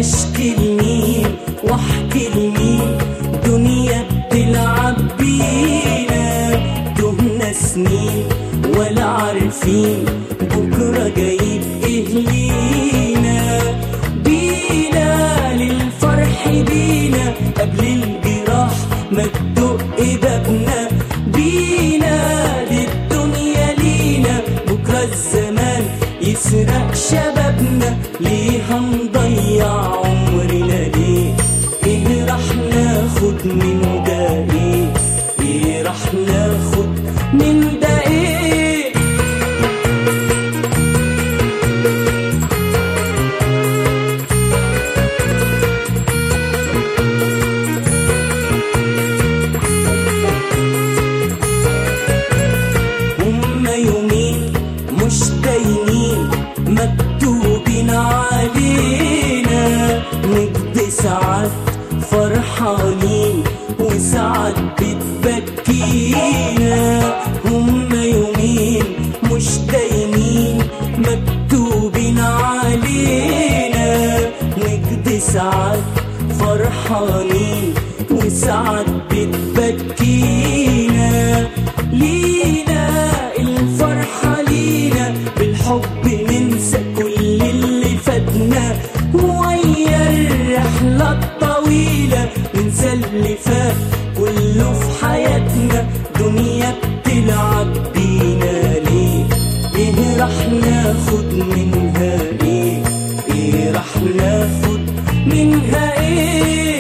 اشكي لمين واحكي لمين دنيا بتلعب بينا تهنا سنين ولا عارفين بكرة جايب ايه لينا بينا للفرح بينا قبل الجراح ما تدق بابنا بينا للدنيا لينا بكرة الزمان يسرق شبابنا ليه هنضيع عمرنا ليه ايه راح ناخد من ده ايه ايه راح ناخد من ده ايه هما يومين مش دايمين مكتوبين علينا نقضي ساعات فرحانين وساعات بتبكينا هما يومين مش دايمين مكتوبين علينا نقضي ساعات فرحانين وساعات بتبكينا لينا الفرحة لينا بالحب ننسى كل اللي فاتنا ويا الرحلة الطويلة ننسى اللي فات كله في حياتنا دنيا بتلعب بينا ليه ايه راح ناخد منها ايه ايه راح ناخد منها ايه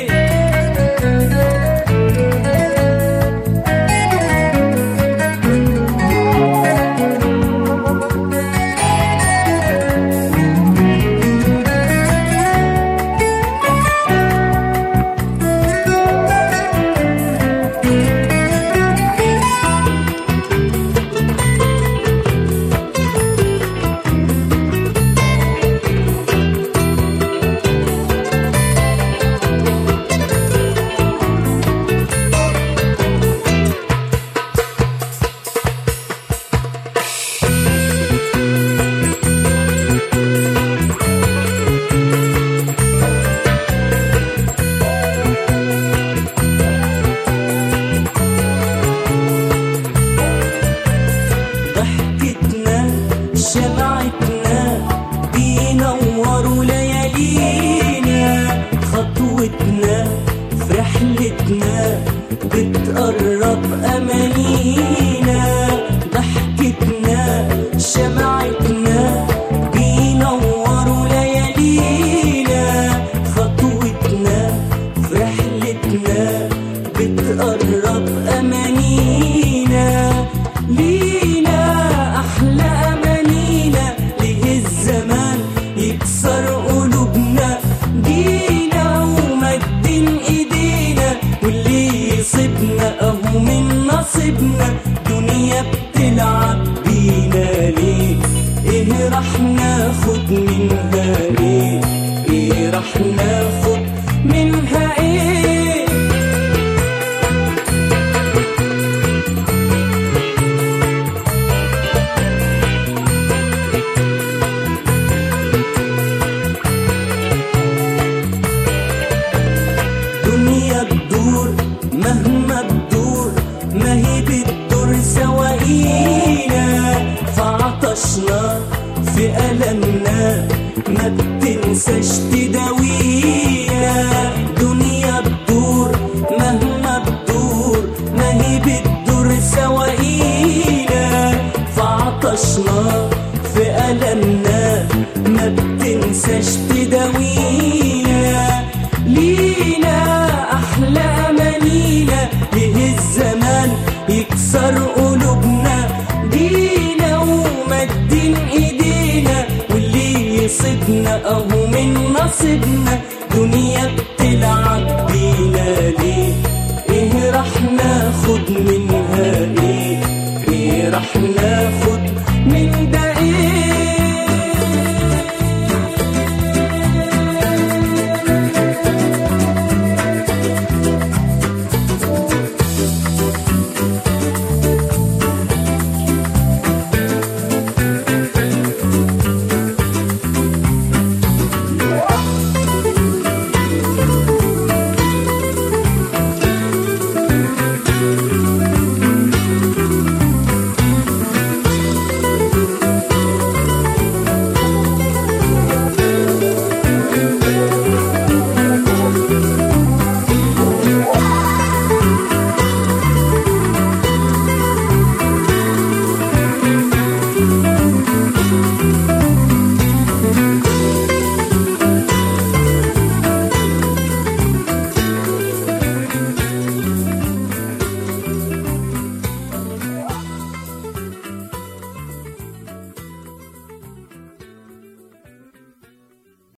ضحكتنا شمعتنا بينوروا ليالينا خطوتنا في رحلتنا بتقرب أمانينا ضحكتنا شمعتنا بينوروا ليالينا خطوتنا في رحلتنا بتقرب أمانينا لينا أحلى أمانينا ليه الزمان يكسر قلوبنا جينا ومدين إيدينا واللي يصيبنا أهو من نصيبنا دنيا بتلعب بينا ليه إيه راح ناخد منها إيه إيه راح ناخد منها إيه دنيا تدور مهما تدور ما هي بتدور سواقينا فعطشنا في ألمنا ما بتنساش تداوينا دنيا تدور مهما تدور ما هي بتدور سواقينا فعطشنا في ألمنا ما بتنساش تداوينا لينا أحلى أمانينا ليه الزمان يكسر قلوبنا جينا ومدين إيدينا واللي يصيبنا أهو من نصيبنا دنيا بتلعب بينا ليه إيه راح ناخد منها إيه إيه راح ناخد من ده إيه